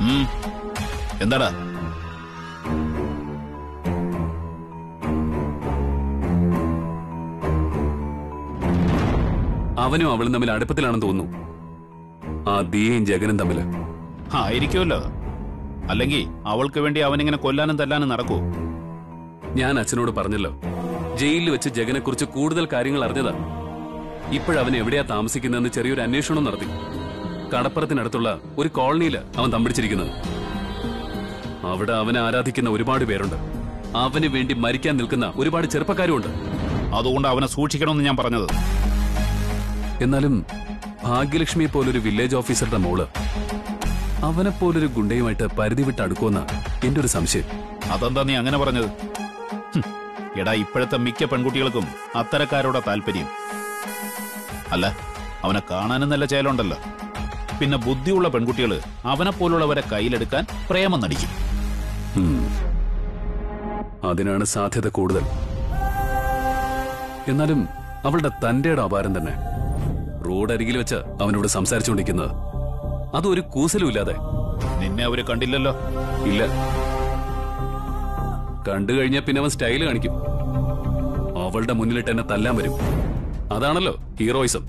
ഉം. എന്താടാ അവനും അവളും തമ്മിൽ അടുപ്പത്തിലാണെന്ന് തോന്നുന്നു ആ ദിയയും ജഗനും തമ്മില് ആയിരിക്കുമല്ലോ അല്ലെങ്കിൽ അവൾക്ക് വേണ്ടി അവനിങ്ങനെ കൊല്ലാനും തല്ലാനും നടക്കൂ ഞാൻ അച്ഛനോട് പറഞ്ഞല്ലോ ജയിലിൽ വെച്ച് ജഗനെ കുറിച്ച് കൂടുതൽ കാര്യങ്ങൾ അറിഞ്ഞതാ ഇപ്പോഴവൻ എവിടെയാ താമസിക്കുന്നതെന്ന് ചെറിയൊരു അന്വേഷണം നടത്തി കടപ്പുറത്തിനടുത്തുള്ള ഒരു കോളനിയില് അവൻ തമ്പിടിച്ചിരിക്കുന്നത് അവിടെ അവനെ ആരാധിക്കുന്ന ഒരുപാട് പേരുണ്ട് അവന് വേണ്ടി മരിക്കാൻ നിൽക്കുന്ന ഒരുപാട് ചെറുപ്പക്കാരുമുണ്ട് അതുകൊണ്ട് അവനെ സൂക്ഷിക്കണമെന്ന് ഞാൻ പറഞ്ഞത് എന്നാലും ഭാഗ്യലക്ഷ്മിയെ പോലൊരു വില്ലേജ് ഓഫീസറുടെ മോള് അവനെ പോലൊരു ഗുണ്ടയുമായിട്ട് പരിധി വിട്ട് അടുക്കുമെന്ന എന്റെ ഒരു സംശയം അതെന്താ നീ അങ്ങനെ പറഞ്ഞത് ഹും, എടാ ഇപ്പോഴത്തെ മിക്ക പെൺകുട്ടികൾക്കും അത്തരക്കാരോടെ താല്പര്യം അല്ല അവനെ കാണാനും നല്ല ചേലുണ്ടല്ലോ പിന്നെ ബുദ്ധിയുള്ള പെൺകുട്ടികൾ അവനെ പോലുള്ളവരെ കയ്യിലെടുക്കാൻ പ്രേമം നടിക്കും ഉം. അതിനാണ് സാധ്യത കൂടുതൽ എന്നാലും അവളുടെ തന്റെ അപാരം തന്നെ റോഡ് അരികിൽ വെച്ച് അവനോട് സംസാരിച്ചുകൊണ്ടിരിക്കുന്നത് അതൊരു കൂസലും ഇല്ലാതെ നിന്നെ അവര് കണ്ടില്ലല്ലോ ഇല്ല കണ്ടു കഴിഞ്ഞാൽ പിന്നെ അവൻ സ്റ്റൈല് കാണിക്കും അവളുടെ മുന്നിലിട്ട് എന്നെ തല്ലാൻ വരും അതാണല്ലോ ഹീറോയിസം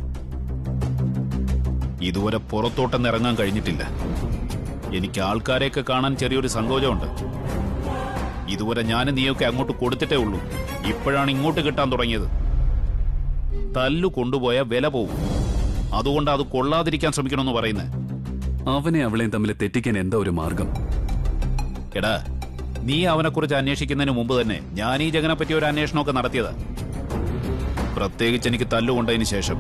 ഇതുവരെ പുറത്തോട്ടൊന്നും ഇറങ്ങാൻ കഴിഞ്ഞിട്ടില്ല എനിക്ക് ആൾക്കാരെയൊക്കെ കാണാൻ ചെറിയൊരു സങ്കോചമുണ്ട് ഇതുവരെ ഞാൻ നീയൊക്കെ അങ്ങോട്ട് കൊടുത്തിട്ടേ ഉള്ളൂ ഇപ്പോഴാണ് ഇങ്ങോട്ട് കിട്ടാൻ തുടങ്ങിയത് തല്ലു കൊണ്ടുപോയ വില പോവും അതുകൊണ്ട് അത് കൊള്ളാതിരിക്കാൻ ശ്രമിക്കണമെന്ന് പറയുന്നത് അവനെ അവളെയും തമ്മിൽ തെറ്റിക്കാൻ എന്താ ഒരു മാർഗം എടാ നീ അവനെക്കുറിച്ച് അന്വേഷിക്കുന്നതിന് മുമ്പ് തന്നെ ഞാൻ ഈ ജഗനെ പറ്റി ഒരു അന്വേഷണമൊക്കെ നടത്തിയതാ പ്രത്യേകിച്ച് എനിക്ക് തല്ലുകൊണ്ടതിന് ശേഷം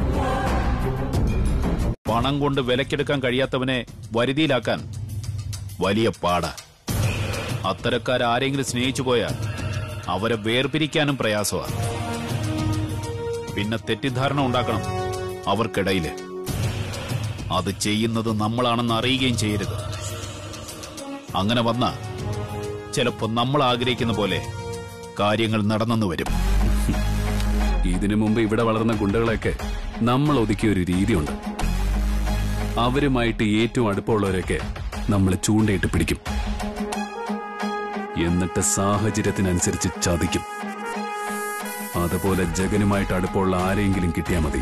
പണം കൊണ്ട് വിലക്കെടുക്കാൻ കഴിയാത്തവനെ വരുതിയിലാക്കാൻ വലിയ പാടാ അത്തരക്കാരെങ്കിലും സ്നേഹിച്ചു പോയാൽ അവരെ വേർപിരിക്കാനും പ്രയാസമാണ് പിന്നെ തെറ്റിദ്ധാരണ ഉണ്ടാക്കണം അവർക്കിടയില് അത് ചെയ്യുന്നത് നമ്മളാണെന്ന് അറിയുകയും ചെയ്യരുത് അങ്ങനെ വന്ന ചിലപ്പോ നമ്മൾ ആഗ്രഹിക്കുന്ന പോലെ കാര്യങ്ങൾ നടന്നെന്ന് വരും ഇതിനു മുമ്പ് ഇവിടെ വളർന്ന ഗുണ്ടകളെയൊക്കെ നമ്മൾ ഒതുക്കിയ ഒരു രീതിയുണ്ട് അവരുമായിട്ട് ഏറ്റവും അടുപ്പമുള്ളവരെയൊക്കെ നമ്മൾ ചൂണ്ടയിട്ട് പിടിക്കും എന്നിട്ട് സാഹചര്യത്തിനനുസരിച്ച് ചതിക്കും അതുപോലെ ജഗനുമായിട്ട് അടുപ്പമുള്ള ആരെയെങ്കിലും കിട്ടിയാൽ മതി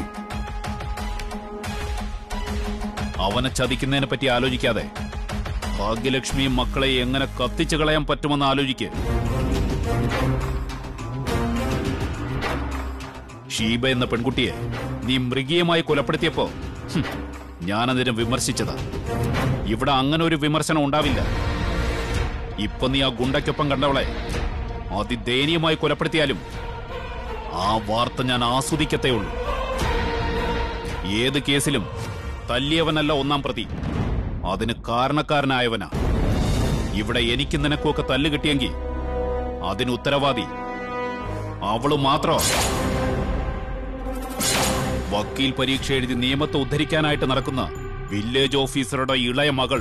അവനെ ചതിക്കുന്നതിനെ പറ്റി ആലോചിക്കാതെ ഭാഗ്യലക്ഷ്മിയും മക്കളെ എങ്ങനെ കത്തിച്ചു കളയാൻ പറ്റുമെന്ന് ആലോചിക്ക് ഷീബ എന്ന പെൺകുട്ടിയെ നീ മൃഗീയമായി കൊലപ്പെടുത്തിയപ്പോ ഹും, ഞാനതിനെ വിമർശിച്ചതാ ഇവിടെ അങ്ങനെ ഒരു വിമർശനം ഉണ്ടാവില്ല ഇപ്പൊ നീ ആ ഗുണ്ടയ്ക്കൊപ്പം കണ്ടവളെ അതിദയനീയമായി കൊലപ്പെടുത്തിയാലും ആ വാർത്ത ഞാൻ ആസ്വദിക്കത്തേ ഉള്ളൂ ഏത് കേസിലും തല്ലിയവനല്ല ഒന്നാം പ്രതി അതിന് കാരണക്കാരനായവനാ ഇവിടെ എനിക്ക് നിനക്കൊക്കെ തല്ല് കിട്ടിയെങ്കിൽ അതിന് ഉത്തരവാദി അവള് മാത്രോ വക്കീൽ പരീക്ഷ എഴുതി നിയമത്തെ ഉദ്ധരിക്കാനായിട്ട് നടക്കുന്ന വില്ലേജ് ഓഫീസറുടെ ഇളയ മകൾ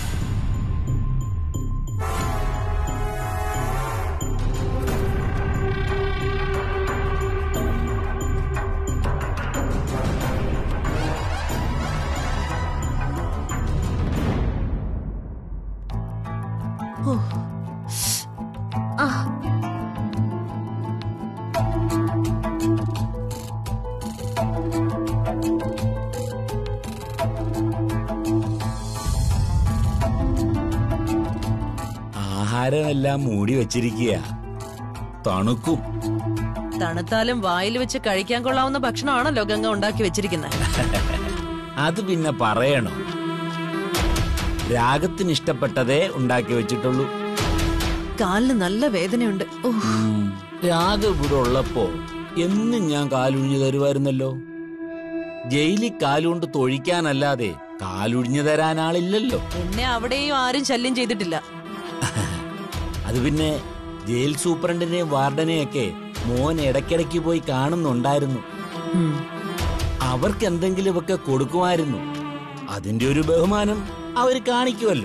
ആഹാരമെല്ലാം മൂടി വെച്ചിരിക്കുക തണുക്കും തണുത്താലും വായിൽ വെച്ച് കഴിക്കാൻ കൊള്ളാവുന്ന ഭക്ഷണമാണല്ലോ ഗംഗ ഉണ്ടാക്കി വെച്ചിരിക്കുന്നത് അത് പിന്നെ പറയണോ രാഗത്തിന് ഇഷ്ടപ്പെട്ടതേ ഉണ്ടാക്കി വെച്ചിട്ടുള്ളൂ കാലിന് നല്ല വേദനയുണ്ട് ഓ ഉം, രാഗം ഇവിടെ ഉള്ളപ്പോ എന്നും ഞാൻ കാലുഴിഞ്ഞു തരുമായിരുന്നല്ലോ ജയിലിൽ കാലുകൊണ്ട് തൊഴിക്കാനല്ലാതെ കാലുഴിഞ്ഞു തരാൻ ആളില്ലല്ലോ എന്നെ അവിടെയും ആരും ശല്യം ചെയ്തിട്ടില്ല അത് പിന്നെ ജയിൽ സൂപ്രണ്ടിനെയും വാർഡനെയും ഒക്കെ മോൻ ഇടയ്ക്കിടയ്ക്ക് പോയി കാണുന്നുണ്ടായിരുന്നു ഉം. അവർക്ക് എന്തെങ്കിലുമൊക്കെ കൊടുക്കുമായിരുന്നു അതിന്റെ ഒരു ബഹുമാനം അവർ കാണിക്കുമല്ലോ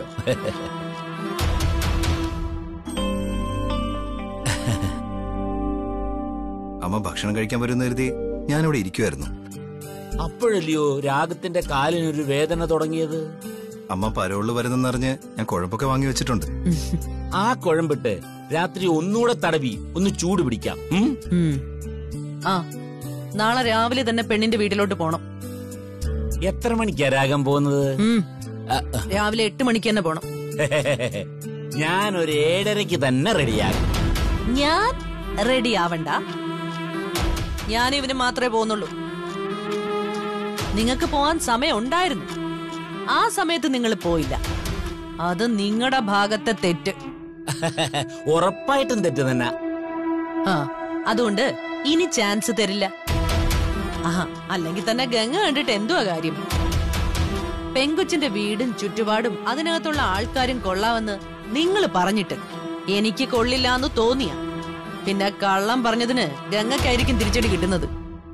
അമ്മ ഭക്ഷണം കഴിക്കാൻ വരുന്ന കരുതി ഞാനിവിടെ ഇരിക്കുമായിരുന്നു അപ്പോഴല്ലയോ രാഗത്തിന്റെ കാലിനൊരു വേദന തുടങ്ങിയത് അമ്മ പരോളിൽ വരുന്നെന്നറിഞ്ഞ് ഞാൻ കുഴമ്പൊക്കെ വാങ്ങി വെച്ചിട്ടുണ്ട് ആ കുഴമ്പിട്ട് രാത്രി ഒന്നുകൂടെ തടവി ഒന്ന് ചൂട് പിടിക്കാം ഉം? ഉം. ആ നാളെ രാവിലെ തന്നെ പെണ്ണിന്റെ വീട്ടിലോട്ട് പോണം എത്ര മണിക്കാ രാഗം പോകുന്നത് ഉം. ആ, ആ. രാവിലെ എട്ട് മണിക്ക് തന്നെ പോണം ഞാൻ ഒരു ഏഴരയ്ക്ക് തന്നെ റെഡിയാകും ഞാൻ റെഡി ആവണ്ട ഞാൻ ഇവന് മാത്രമേ പോകുന്നുള്ളൂ നിങ്ങൾക്ക് പോവാൻ സമയം ഉണ്ടായിരുന്നു ആ സമയത്ത് നിങ്ങൾ പോയില്ല അത് നിങ്ങളുടെ ഭാഗത്തെ തെറ്റ് ഉറപ്പായിട്ടും തെറ്റ് തന്നെ ആ അതുകൊണ്ട് ഇനി ചാൻസ് തരില്ല ആഹാ അല്ലെങ്കിൽ തന്നെ ഗംഗ കണ്ടിട്ട് എന്തുവാ കാര്യം പെങ്കൊച്ചിന്റെ വീടും ചുറ്റുപാടും അതിനകത്തുള്ള ആൾക്കാരും കൊള്ളാമെന്ന് നിങ്ങൾ പറഞ്ഞിട്ട് എനിക്ക് കൊള്ളില്ലാന്ന് തോന്നിയ പിന്നെ കള്ളം പറഞ്ഞതിന് ഗംഗക്കായിരിക്കും തിരിച്ചടി കിട്ടുന്നത്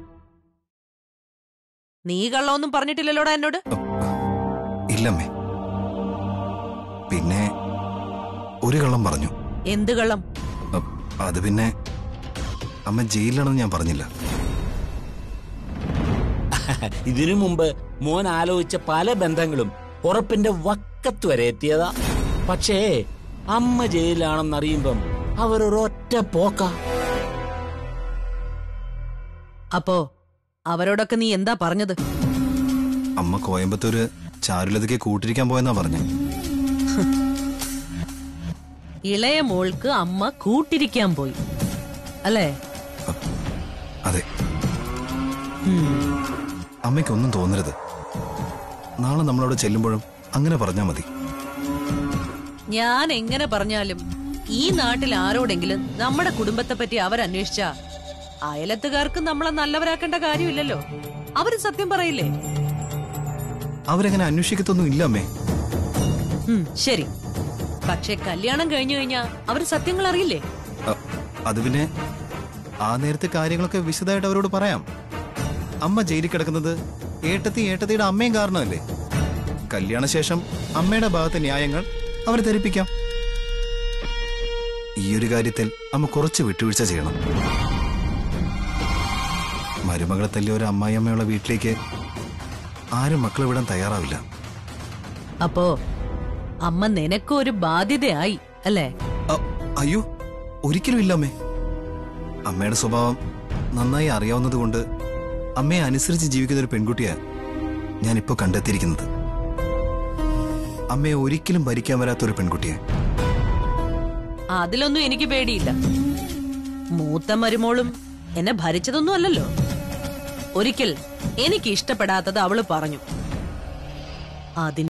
നീ കള്ളമൊന്നും പറഞ്ഞിട്ടില്ലല്ലോടാ എന്നോട് ഇല്ലമ്മേ പിന്നെ ഒരു കള്ളം പറഞ്ഞു എന്ത് കള്ളം അ, അത് പിന്നെ അമ്മ ജയിലിലാണെന്ന് ഞാൻ പറഞ്ഞില്ല ഇതിനു മുമ്പ് മോൻ ആലോചിച്ച പല ബന്ധങ്ങളും ഉറപ്പിന്റെ വക്കത്ത് വരെ എത്തിയതാ പക്ഷേ അമ്മ ജയിലിലാണെന്നറിയുമ്പം അവരൊരൊറ്റ പോക്ക അപ്പോ അവരോടൊക്കെ നീ എന്താ പറഞ്ഞത് അമ്മ കോയമ്പത്തൂര് ചാരുലതയ്ക്ക് കൂട്ടിരിക്കാൻ പോയെന്നാ പറഞ്ഞു ഇളയ മോൾക്ക് അമ്മ കൂട്ടിരിക്കാൻ പോയി അല്ലേ അതെ അമ്മയ്ക്കൊന്നും തോന്നരുത് നാളെ നമ്മളവിടെ ചെല്ലുമ്പോഴും അങ്ങനെ പറഞ്ഞാൽ മതി ഞാൻ എങ്ങനെ പറഞ്ഞാലും ഈ നാട്ടിൽ ആരോടെങ്കിലും നമ്മുടെ കുടുംബത്തെ പറ്റി അവരന്വേഷിച്ച അയലത്തുകാർക്ക് നമ്മളെ നല്ലവരാക്കേണ്ട കാര്യമില്ലല്ലോ അവര് സത്യം പറയില്ലേ അവരെങ്ങനെ അന്വേഷിക്കത്തൊന്നും ഇല്ല അമ്മേ ഉം, ശരി പക്ഷെ കല്യാണം കഴിഞ്ഞു കഴിഞ്ഞാ അവര് സത്യങ്ങൾ അറിയില്ലേ അ, അത് പിന്നെ ആ നേരത്തെ കാര്യങ്ങളൊക്കെ വിശദമായിട്ട് അവരോട് പറയാം അമ്മ ജയിലിൽ കിടക്കുന്നത് ഏട്ടത്തി ഏട്ടത്തിയുടെ അമ്മയും കാരണമല്ലേ കല്യാണശേഷം അമ്മയുടെ ഭാഗത്തെ ന്യായങ്ങൾ അവരെ ധരിപ്പിക്കാം ഈ ഒരു കാര്യത്തിൽ അമ്മ കുറച്ച് വിട്ടുവീഴ്ച ചെയ്യണം മരുമകളെ തല്ലിയ ഒരു അമ്മായിയമ്മയുള്ള വീട്ടിലേക്ക് ആരും മക്കളെ വിടാൻ തയ്യാറാവില്ല അപ്പോ അമ്മ നിനക്കും ഒരു ബാധ്യതയായി അല്ലേ അ, അയ്യോ ഒരിക്കലും ഇല്ല അമ്മേ അമ്മയുടെ സ്വഭാവം നന്നായി അറിയാവുന്നത് കൊണ്ട് അമ്മയെ അനുസരിച്ച് ജീവിക്കുന്ന ഒരു പെൺകുട്ടിയാ ഞാൻ ഇപ്പൊ കണ്ടെത്തിയിരിക്കുന്നത് അമ്മയെ ഒരിക്കലും ഭരിക്കാൻ വരാത്ത ഒരു പെൺകുട്ടിയെ അതിലൊന്നും എനിക്ക് പേടിയില്ല മൂത്ത മരുമോളും എന്നെ ഭരിച്ചതൊന്നും അല്ലല്ലോ ഒരിക്കൽ എനിക്ക് ഇഷ്ടപ്പെടാത്തത് അവള് പറഞ്ഞു അതിന്